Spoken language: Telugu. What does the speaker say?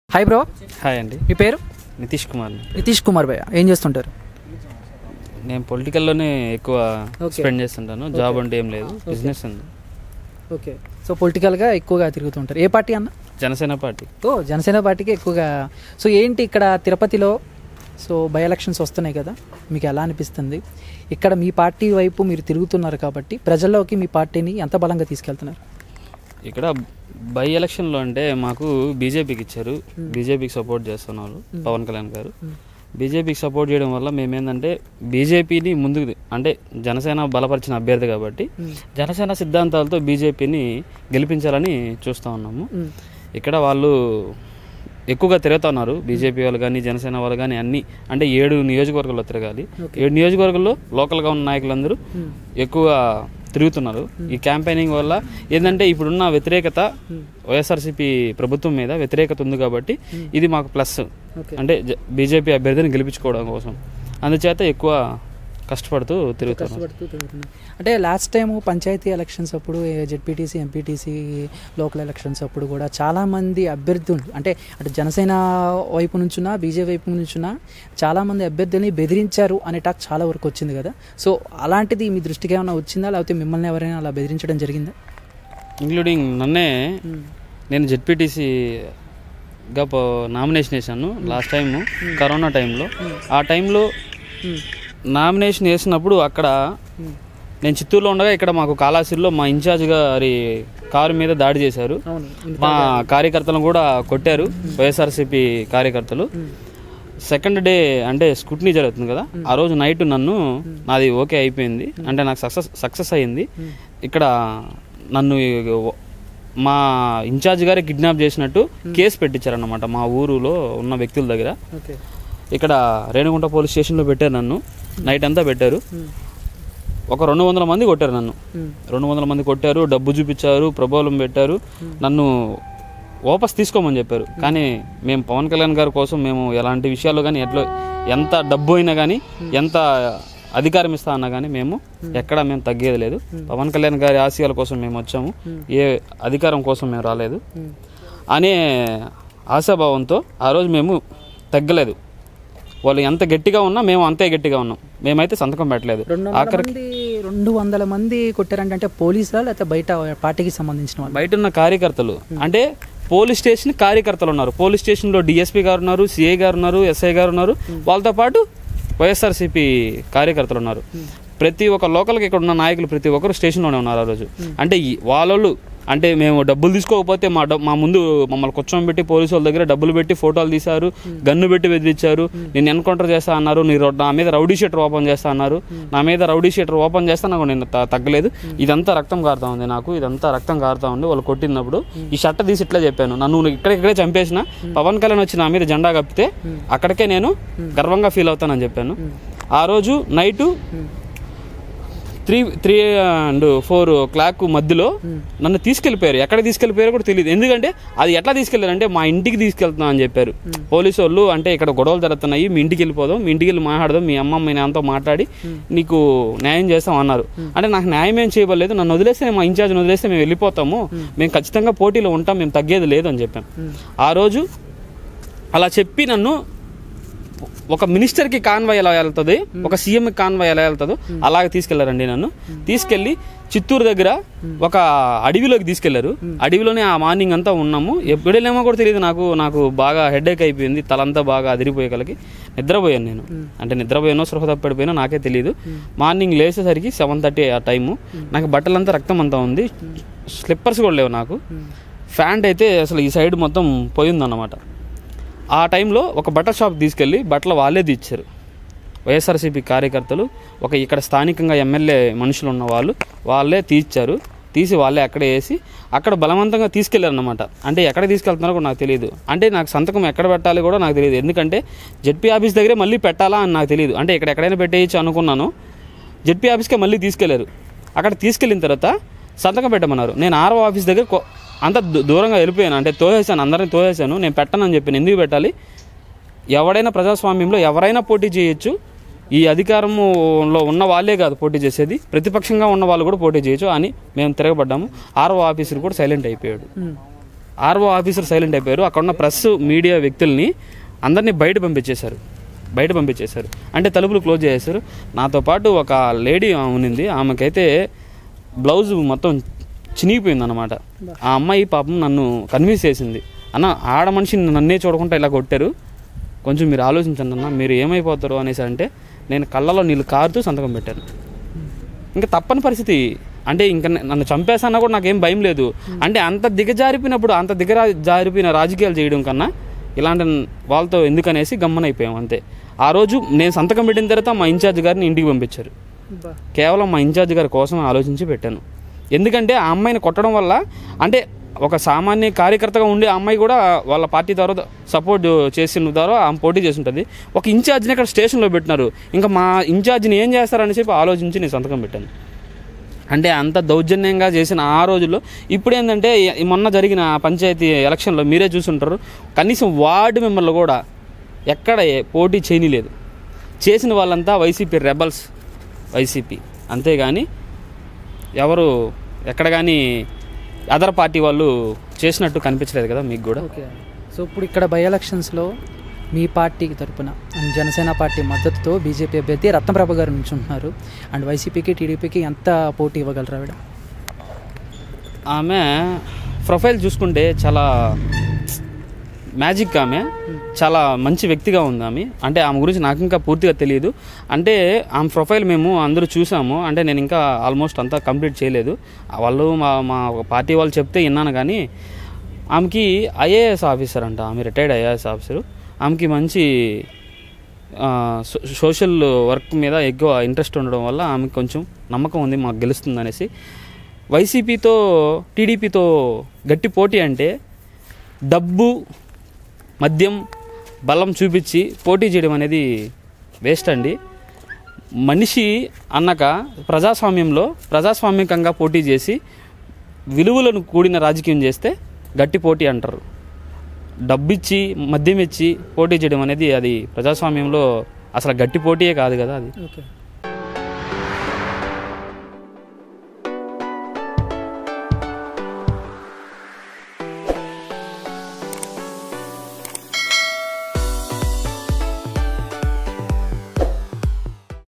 హాయ్ బ్రో హాయ్ అండి మీ పేరు నితీష్ కుమార్ నితీష్ కుమార్ భయ్య ఏం చేస్తుంటారు నేను పొలిటికల్లోనే ఎక్కువ Okay. స్పెండ్ చేస్తుంటాను జాబ్ అంటే ఏం లేదు బిజినెస్ ఉంది ఓకే సో పొలిటికల్గా ఎక్కువగా తిరుగుతుంటారు ఏ పార్టీ అన్న జనసేన పార్టీ ఓ జనసేన పార్టీకి ఎక్కువగా సో ఏంటి ఇక్కడ తిరుపతిలో సో బై ఎలక్షన్స్ వస్తున్నాయి కదా మీకు ఎలా అనిపిస్తుంది ఇక్కడ మీ పార్టీ వైపు మీరు తిరుగుతున్నారు కాబట్టి ప్రజల్లోకి మీ పార్టీని ఎంత బలంగా తీసుకెళ్తున్నారు ఇక్కడ బై ఎలక్షన్లో అంటే మాకు బీజేపీకి ఇచ్చారు బీజేపీకి సపోర్ట్ చేస్తున్నారు పవన్ కళ్యాణ్ గారు బీజేపీకి సపోర్ట్ చేయడం వల్ల మేమేందంటే బీజేపీని ముందుకు ది- అంటే జనసేన బలపరిచిన అభ్యర్థి కాబట్టి జనసేన సిద్ధాంతాలతో బీజేపీని గెలిపించాలని చూస్తూ ఉన్నాము ఇక్కడ వాళ్ళు ఎక్కువగా తిరుగుతున్నారు బీజేపీ వాళ్ళు కానీ జనసేన వాళ్ళు కానీ అన్ని అంటే ఏడు నియోజకవర్గాల్లో తిరగాలి ఏడు నియోజకవర్గాల్లో లోకల్గా ఉన్న నాయకులందరూ ఎక్కువ తిరుగుతున్నారు ఈ క్యాంపెయినింగ్ వల్ల ఏంటంటే ఇప్పుడున్న వ్యతిరేకత వైఎస్ఆర్సీపీ ప్రభుత్వం మీద వ్యతిరేకత ఉంది కాబట్టి ఇది మాకు ప్లస్ ఓకే అంటే బీజేపీ అభ్యర్థిని గెలిపించుకోవడం కోసం అందుచేత ఎక్కువ కష్టపడుతూ తిరుగుతున్నారు కష్టపడుతూ తిరుగుతున్నారు అంటే లాస్ట్ టైం పంచాయతీ ఎలక్షన్స్ అప్పుడు జెడ్పీటీసీ ఎంపీటీసీ లోకల్ ఎలక్షన్స్ అప్పుడు కూడా చాలా మంది అభ్యర్థులు అంటే అటు జనసేన వైపు నుంచున్నా బీజేపీ వైపు నుంచున్నా చాలా మంది అభ్యర్థుల్ని బెదిరించారు అనే టాక్ చాలా వరకు వచ్చింది కదా సో అలాంటిది మీ దృష్టికి ఏమైనా వచ్చిందా లేకపోతే మిమ్మల్ని ఎవరైనా అలా బెదిరించడం జరిగిందా ఇంక్లూడింగ్ నన్నే నేను జెడ్పీటీసీగా నామినేషన్ వేసాను లాస్ట్ టైం కరోనా టైంలో ఆ టైంలో నామినేషన్ వేసినప్పుడు అక్కడ నేను చిత్తూరులో ఉండగా ఇక్కడ మాకు కాళాసిరిలో మా ఇన్ఛార్జ్ గారి కారు మీద దాడి చేశారు అవును మా కార్యకర్తలను కూడా కొట్టారు వైఎస్ఆర్సీపీ కార్యకర్తలు సెకండ్ డే అంటే స్కూట్నీ జరుగుతుంది కదా ఆ రోజు నైట్ నన్ను నాది ఓకే అయిపోయింది అంటే నాకు సక్సెస్ సక్సెస్ అయింది ఇక్కడ నన్ను మా ఇన్ఛార్జ్ గారే కిడ్నాప్ చేసినట్టు కేసు పెట్టించారన్నమాట మా ఊరులో ఉన్న వ్యక్తుల దగ్గర ఓకే ఇక్కడ రేణుగుంట పోలీస్ స్టేషన్లో పెట్టారు నన్ను నైట్ అంతా పెట్టారు ఒక రెండు వందల మంది కొట్టారు నన్ను రెండు వందల మంది కొట్టారు డబ్బు చూపించారు ప్రభావం పెట్టారు నన్ను వాపస్ తీసుకోమని చెప్పారు కానీ మేము పవన్ కళ్యాణ్ గారి కోసం మేము ఎలాంటి విషయాల్లో కానీ ఎట్లా ఎంత డబ్బు అయినా కానీ ఎంత అధికారం ఇస్తా అన్నా కానీ మేము ఎక్కడా మేము తగ్గేది లేదు పవన్ కళ్యాణ్ గారి ఆశయాల కోసం మేము వచ్చాము ఏ అధికారం కోసం మేము రాలేదు అనే ఆశాభావంతో ఆ రోజు మేము తగ్గలేదు వాళ్ళు ఎంత గట్టిగా ఉన్నా మేము అంతే గట్టిగా ఉన్నాం మేమైతే సంతకం పెట్టలేదు రెండు వందల మంది రెండు వందల మంది కొట్టారంటే అంటే పోలీసులా లేకపోతే బయట పార్టీకి సంబంధించిన వాళ్ళు బయట ఉన్న కార్యకర్తలు అంటే పోలీస్ స్టేషన్ కార్యకర్తలు ఉన్నారు పోలీస్ స్టేషన్లో డిఎస్పీ గారు ఉన్నారు సిఐ గారు ఉన్నారు ఎస్ఐ గారు ఉన్నారు వాళ్ళతో పాటు వైఎస్ఆర్సీపీ కార్యకర్తలు ఉన్నారు ప్రతి ఒక్క లోకల్కి ఇక్కడ ఉన్న నాయకులు ప్రతి ఒక్కరు స్టేషన్లోనే ఉన్నారు ఆ రోజు అంటే ఈ వాళ్ళోళ్ళు అంటే మేము డబ్బులు తీసుకోకపోతే మా డబ్ మా ముందు మమ్మల్ని కూర్చోబెట్టి పోలీసు వాళ్ళ దగ్గర డబ్బులు పెట్టి ఫోటోలు తీశారు గన్ను పెట్టి బెదిరించారు నేను ఎన్కౌంటర్ చేస్తా అన్నారు నీ రో- నా మీద రౌడీ షీటర్ ఓపెన్ చేస్తా అన్నారు నా మీద రౌడీ షీటర్ ఓపెన్ చేస్తా నాకు నేను త- తగ్గలేదు ఇదంతా రక్తం కారుతా ఉంది నాకు ఇదంతా రక్తం కారుతా ఉంది వాళ్ళు కొట్టినప్పుడు ఈ షర్ట్ తీసి ఇట్లా చెప్పాను నన్ను ఇక్కడిక్కడే చంపేసిన పవన్ కళ్యాణ్ వచ్చి నా మీద జెండా కప్పితే అక్కడికే నేను గర్వంగా ఫీల్ అవుతానని చెప్పాను ఆ రోజు night three three and four clock మధ్యలో నన్ను తీసుకెళ్ళిపోయారు ఎక్కడ తీసుకెళ్ళిపోయారో కూడా తెలియదు ఎందుకంటే అది ఎట్లా తీసుకెళ్లారు అంటే మా ఇంటికి తీసుకెళ్తున్నా అని చెప్పారు పోలీసు వాళ్ళు అంటే ఇక్కడ గొడవలు జరుగుతున్నాయి మీ ఇంటికి వెళ్ళిపోదాం మీ ఇంటికి వెళ్ళి మాట్లాడదాం మీ అమ్మ మీ నాన్నతో మాట్లాడి నీకు న్యాయం చేస్తాం అన్నారు అంటే నాకు న్యాయం ఏం చేయబడలేదు నన్ను వదిలేస్తే మా ఇన్ఛార్జ్ని వదిలేస్తే మేము వెళ్ళిపోతాము మేము ఖచ్చితంగా పోటీలో ఉంటాం మేము తగ్గేది లేదు అని చెప్పాం ఆ రోజు అలా చెప్పి నన్ను ఒక మినిస్టర్కి కాన్వాయ్ ఎలా వెళ్తుంది ఒక సీఎంకి కాన్వాయ్ ఎలా వెళ్తుందో అలాగే తీసుకెళ్లారండి నన్ను తీసుకెళ్లి చిత్తూరు దగ్గర ఒక అడవిలోకి తీసుకెళ్లారు అడవిలోనే ఆ మార్నింగ్ అంతా ఉన్నాము ఎప్పుడు వెళ్ళామో కూడా తెలియదు నాకు నాకు బాగా హెడేక్ అయిపోయింది తలంతా బాగా అదిరిపోయే కలిగి నిద్రపోయాను నేను అంటే నిద్రపోయానో సృహ తప్పిపోయినో నాకే తెలియదు మార్నింగ్ లేచేసరికి సెవెన్ థర్టీ ఆ టైము నాకు బట్టలంతా రక్తం అంతా ఉంది స్లిప్పర్స్ కూడా లేవు నాకు ఫ్యాంట్ అయితే అసలు ఈ సైడ్ మొత్తం పోయిందన్నమాట ఆ టైంలో ఒక బట్టల షాప్ తీసుకెళ్ళి బట్టలు వాళ్ళే తీర్చారు వైఎస్ఆర్సీపీ కార్యకర్తలు ఒక ఇక్కడ స్థానికంగా ఎమ్మెల్యే మనుషులు ఉన్న వాళ్ళు వాళ్ళే తీర్చారు తీసి వాళ్ళే అక్కడే వేసి అక్కడ బలవంతంగా తీసుకెళ్లారు అనమాట అంటే ఎక్కడ తీసుకెళ్తున్నారో కూడా నాకు తెలియదు అంటే నాకు సంతకం ఎక్కడ పెట్టాలి కూడా నాకు తెలియదు ఎందుకంటే జెడ్పీ ఆఫీస్ దగ్గరే మళ్ళీ పెట్టాలా అని నాకు తెలియదు అంటే ఇక్కడ ఎక్కడైనా పెట్టేయచ్చు అనుకున్నాను జెడ్పీ ఆఫీస్కే మళ్ళీ తీసుకెళ్లారు అక్కడ తీసుకెళ్ళిన తర్వాత సంతకం పెట్టమన్నారు నేను ఆర్ఓ ఆఫీస్ దగ్గర కొ- అంత దూ- దూరంగా వెళ్ళిపోయాను అంటే తోసేసాను అందరిని తోసేసాను నేను పెట్టనని చెప్పాను ఎందుకు పెట్టాలి ఎవడైనా ప్రజాస్వామ్యంలో ఎవరైనా పోటీ చేయొచ్చు ఈ అధికారంలో ఉన్న వాళ్ళే కాదు పోటీ చేసేది ప్రతిపక్షంగా ఉన్న వాళ్ళు కూడా పోటీ చేయొచ్చు అని మేము తిరగబడ్డాము ఆర్ఓ ఆఫీసర్ కూడా సైలెంట్ అయిపోయాడు ఆర్ఓ ఆఫీసర్ సైలెంట్ అయిపోయారు అక్కడ ఉన్న ప్రెస్ మీడియా వ్యక్తుల్ని అందరినీ బయట పంపించేశారు బయట పంపించేశారు అంటే తలుపులు క్లోజ్ చేసేశారు నాతో పాటు ఒక లేడీ ఉన్నింది ఆమెకైతే బ్లౌజ్ మొత్తం చినిగిపోయింది అనమాట ఆ అమ్మాయి పాపం నన్ను కన్విన్స్ చేసింది అన్న ఆడ మనిషిని నన్నే చూడకుండా ఇలా కొట్టారు కొంచెం మీరు ఆలోచించండి అన్న మీరు ఏమైపోతారు అనేసి అంటే నేను కళ్ళలో నీళ్ళు కారుతూ సంతకం పెట్టాను ఇంకా తప్పని పరిస్థితి అంటే ఇంకా నే- నన్ను చంపేసన్నా కూడా నాకేం భయం లేదు అంటే అంత దిగజారిపోయినప్పుడు అంత దిగరా జారిపోయిన రాజకీయాలు చేయడం కన్నా ఇలాంటి వాళ్ళతో ఎందుకనేసి గమ్మనైపోయాం అంతే ఆ రోజు నేను సంతకం పెట్టిన తర్వాత మా ఇన్ఛార్జ్ గారిని ఇంటికి పంపించారు బా. కేవలం మా ఇన్ఛార్జ్ గారి కోసం ఆలోచించి పెట్టాను ఎందుకంటే ఆ అమ్మాయిని కొట్టడం వల్ల అంటే ఒక సామాన్య కార్యకర్తగా ఉండే ఆ అమ్మాయి కూడా వాళ్ళ పార్టీ ద్వారా సపోర్ట్ చేసిన ద్వారా ఆమె పోటీ చేసి ఉంటుంది ఒక ఇన్ఛార్జ్ని ఇక్కడ స్టేషన్లో పెట్టినారు ఇంకా మా ఇన్ఛార్జ్ని ఏం చేస్తారని చెప్పి ఆలోచించి నేను సంతకం పెట్టాను అంటే అంత దౌర్జన్యంగా చేసిన ఆ రోజుల్లో ఇప్పుడు ఏంటంటే ఈ మొన్న జరిగిన పంచాయతీ ఎలక్షన్లో మీరే చూసుంటారు కనీసం వార్డు మెంబర్లు కూడా ఎక్కడ ఏ- పోటీ చేయనిలేదు చేసిన వాళ్ళంతా వైసీపీ రెబల్స్ వైసీపీ అంతేగాని ఎవరు ఎక్కడ కానీ అదర్ పార్టీ వాళ్ళు చేసినట్టు కనిపించలేదు కదా మీకు కూడా ఓకే సో ఇప్పుడు ఇక్కడ బై ఎలక్షన్స్లో మీ పార్టీ తరపున అండ్ జనసేన పార్టీ మద్దతుతో బీజేపీ అభ్యర్థి రత్నప్రభ గారు నుంచుంటున్నారు అండ్ వైసీపీకి టీడీపీకి ఎంత పోటీ ఇవ్వగలరు ఆవిడ ఆమె ప్రొఫైల్ చూసుకుంటే చాలా మ్యాజిక్ ఆమె చాలా మంచి వ్యక్తిగా ఉంది ఆమె అంటే ఆమె గురించి నాకు ఇంకా పూర్తిగా తెలియదు అంటే ఆమె ప్రొఫైల్ మేము అందరూ చూసాము అంటే నేను ఇంకా ఆల్మోస్ట్ అంతా కంప్లీట్ చేయలేదు వాళ్ళు మా మా పార్టీ వాళ్ళు చెప్తే విన్నాను కానీ ఆమెకి ఐఏఎస్ ఆఫీసర్ అంట ఆమె రిటైర్డ్ ఐఏఎస్ ఆఫీసరు ఆమెకి మంచి ఆ, సో- సోషల్ వర్క్ మీద ఎక్కువ ఇంట్రెస్ట్ ఉండడం వల్ల ఆమెకు కొంచెం నమ్మకం ఉంది మాకు గెలుస్తుంది అనేసి వైసీపీతో టీడీపీతో గట్టి పోటీ అంటే డబ్బు మద్యం బలం చూపించి పోటీ చేయడం అనేది వేస్ట్ అండి మనిషి అన్నాక ప్రజాస్వామ్యంలో ప్రజాస్వామికంగా పోటీ చేసి విలువలను కూడిన రాజకీయం చేస్తే గట్టి పోటీ అంటారు డబ్బిచ్చి మద్యం ఇచ్చి పోటీ చేయడం అనేది అది ప్రజాస్వామ్యంలో అసలు గట్టి పోటీయే కాదు కదా అది ఓకే